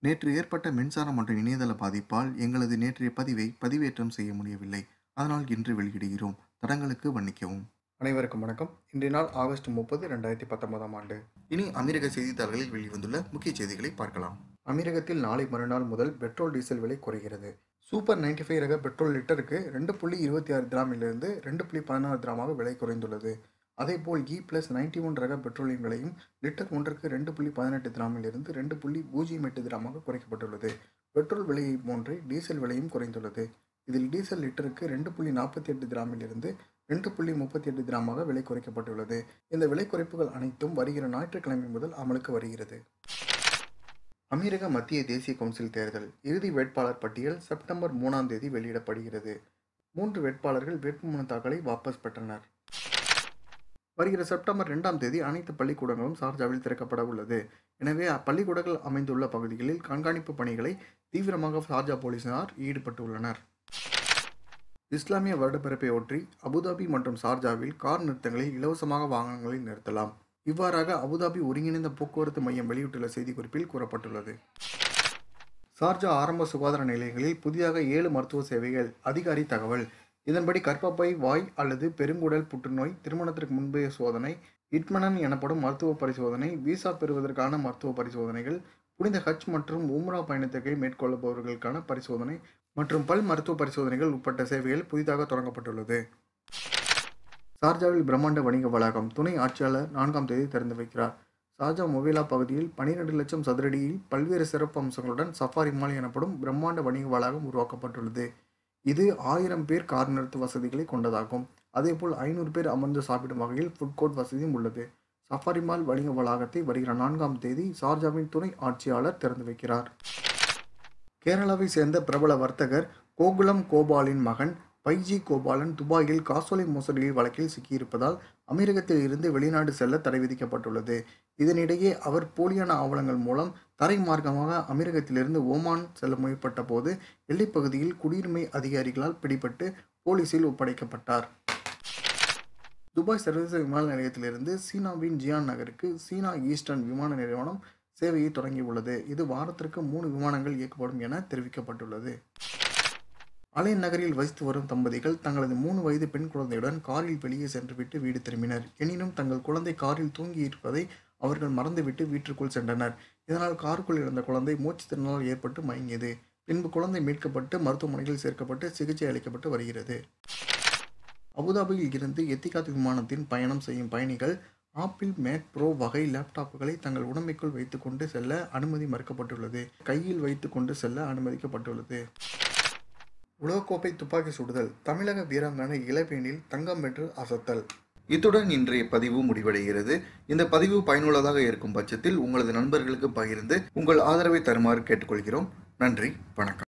நேற்று ஏற்பட்ட மின்சாரம் மற்றும் இணையதள பாதிப்பால் எங்களது நேற்றைய பதிவை பதிவேற்றம் செய்ய முடியவில்லை அதனால் இன்று வெளியிடுகிறோம் தடங்களுக்கு மன்னிக்கவும் அனைவருக்கும் வணக்கம் இன்றைய நாள் ஆகஸ்ட் முப்பது ரெண்டாயிரத்தி பத்தொன்பதாம் ஆண்டு இனி அமீரக செய்தித்தாள்களில் வெளிவந்துள்ள முக்கிய செய்திகளை பார்க்கலாம் அமீரகத்தில் நாளை மறுநாள் முதல் பெட்ரோல் டீசல் விலை குறைகிறது சூப்பர் 95 ஃபைவ் ரக பெட்ரோல் லிட்டருக்கு ரெண்டு புள்ளி இருபத்தி ஆறு கிராமிலிருந்து ரெண்டு புள்ளி பதினாறு கிராமாக விலை குறைந்துள்ளது அதேபோல் இ பிளஸ் நைன்டி ஒன் ரக பெட்ரோலின் விலையும் லிட்டர் ஒன்றுக்கு ரெண்டு புள்ளி பதினெட்டு கிராமிலிருந்து ரெண்டு புள்ளி பூஜ்ஜியம் எட்டு கிராமாக குறைக்கப்பட்டுள்ளது பெட்ரோல் விலையை போன்றே டீசல் விலையும் குறைந்துள்ளது இதில் டீசல் லிட்டருக்கு ரெண்டு புள்ளி நாற்பத்தி எட்டு கிராமிலிருந்து ரெண்டு புள்ளி முப்பத்தி எட்டு கிராமாக விலை குறைக்கப்பட்டுள்ளது இந்த விலை குறைப்புகள் அனைத்தும் வருகிற ஞாயிற்றுக்கிழமை முதல் அமலுக்கு வருகிறது அமீரக மத்திய தேசிய கவுன்சில் தேர்தல் இறுதி வேட்பாளர் பட்டியல் செப்டம்பர் மூணாம் தேதி வெளியிடப்படுகிறது மூன்று வேட்பாளர்கள் வேட்புமனு தாக்கலை வாபஸ் பெற்றனர் வருகிற செப்டம்பர் ரெண்டாம் தேதி அனைத்து பள்ளிக்கூடங்களும் சார்ஜாவில் திறக்கப்பட உள்ளது எனவே அப்பள்ளிக்கூடங்கள் அமைந்துள்ள பகுதிகளில் கண்காணிப்பு பணிகளை தீவிரமாக சார்ஜா போலீசார் ஈடுபட்டுள்ளனர் இஸ்லாமிய வருடப்பிறப்பை ஒற்றி அபுதாபி மற்றும் சார்ஜாவில் கார் நிறுத்தங்களில் இலவசமாக வாகனங்களை நிறுத்தலாம் இவ்வாறாக அபுதாபி ஒருங்கிணைந்த போக்குவரத்து மையம் வெளியிட்டுள்ள செய்திக்குறிப்பில் கூறப்பட்டுள்ளது சார்ஜா ஆரம்ப சுகாதார நிலையங்களில் புதிதாக ஏழு மருத்துவ சேவைகள் அதிகாரி தகவல் இதன்படி கர்ப்பப்பை வாய் அல்லது பெருங்குடல் புற்றுநோய் திருமணத்திற்கு முந்தைய சோதனை இட்மனன் எனப்படும் மருத்துவ பரிசோதனை விசா பெறுவதற்கான மருத்துவ பரிசோதனைகள் புனித ஹஜ் மற்றும் உம்ரா பயணத்துக்கு மேற்கொள்ளுபவர்களுக்கான பரிசோதனை மற்றும் பல் மருத்துவ பரிசோதனைகள் உட்பட்ட சேவைகள் புதிதாக தொடங்கப்பட்டுள்ளது சார்ஜாவில் பிரம்மாண்ட வணிக வளாகம் துணை ஆட்சியாளர் நான்காம் தேதி திறந்து வைக்கிறார் சார்ஜா மொபைலா பகுதியில் பனிரெண்டு லட்சம் சதுரடியில் பல்வேறு சிறப்பு அம்சங்களுடன் சஃபாரி மால் எனப்படும் பிரம்மாண்ட வணிக வளாகம் உருவாக்கப்பட்டுள்ளது இது ஆயிரம் பேர் கார் நிறுத்து வசதிகளை கொண்டதாகும் அதேபோல் ஐநூறு பேர் அமர்ந்து சாப்பிடும் வகையில் ஃபுட் கோர்ட் வசதியும் உள்ளது சஃபாரி மால் வணிக வளாகத்தை வருகிற நான்காம் தேதி சார்ஜாவின் துணை ஆட்சியாளர் திறந்து வைக்கிறார் கேரளாவை சேர்ந்த பிரபல வர்த்தகர் கோகுலம் கோபாலின் மகன் பைஜி கோபாலன் துபாயில் காசோலை மோசடி வழக்கில் சிக்கியிருப்பதால் அமீரகத்தில் இருந்து வெளிநாடு செல்ல தடை விதிக்கப்பட்டுள்ளது இதனிடையே அவர் போலியான ஆவணங்கள் மூலம் தரை மார்க்கமாக அமீரகத்திலிருந்து ஓமான் செல்ல முயற்பட்ட போது எல்லைப்பகுதியில் குடியுரிமை அதிகாரிகளால் பிடிபட்டு போலீசில் ஒப்படைக்கப்பட்டார் துபாய் சர்வதேச விமான நிலையத்திலிருந்து சீனாவின் ஜியான் நகருக்கு சீனா ஈஸ்டர்ன் விமான நிறுவனம் சேவையை தொடங்கியுள்ளது இது வாரத்திற்கு மூணு விமானங்கள் இயக்கப்படும் என தெரிவிக்கப்பட்டுள்ளது அலைன் நகரில் வசித்து வரும் தம்பதிகள் தங்களது மூணு வயது பெண் குழந்தையுடன் காரில் வெளியே சென்றுவிட்டு வீடு திரும்பினர் எனினும் தங்கள் குழந்தை காரில் தூங்கி இருப்பதை அவர்கள் மறந்துவிட்டு வீட்டிற்குள் சென்றனர் இதனால் காருக்குள் இருந்த குழந்தை மூச்சு திறனால் ஏற்பட்டு மயங்கியது பின்பு குழந்தை மீட்கப்பட்டு மருத்துவமனையில் சேர்க்கப்பட்டு சிகிச்சை அளிக்கப்பட்டு வருகிறது அபுதாபியில் இருந்து எத்திகாத் விமானத்தின் பயணம் செய்யும் பயணிகள் ஆப்பிள் மேக் ப்ரோ வகை லேப்டாப்புகளை தங்கள் உடம்பைக்குள் வைத்துக்கொண்டு செல்ல அனுமதி மறுக்கப்பட்டுள்ளது கையில் வைத்துக்கொண்டு செல்ல அனுமதிக்கப்பட்டுள்ளது உலகக்கோப்பை துப்பாக்கி சுடுதல் தமிழக வீராங்கனை இளவேனில் தங்கம் வென்று அசத்தல் இத்துடன் இன்றைய பதிவு முடிவடைகிறது இந்த பதிவு பயனுள்ளதாக இருக்கும் பட்சத்தில் உங்களது நண்பர்களுக்கு பகிர்ந்து உங்கள் ஆதரவை தருமாறு கேட்டுக்கொள்கிறோம் நன்றி வணக்கம்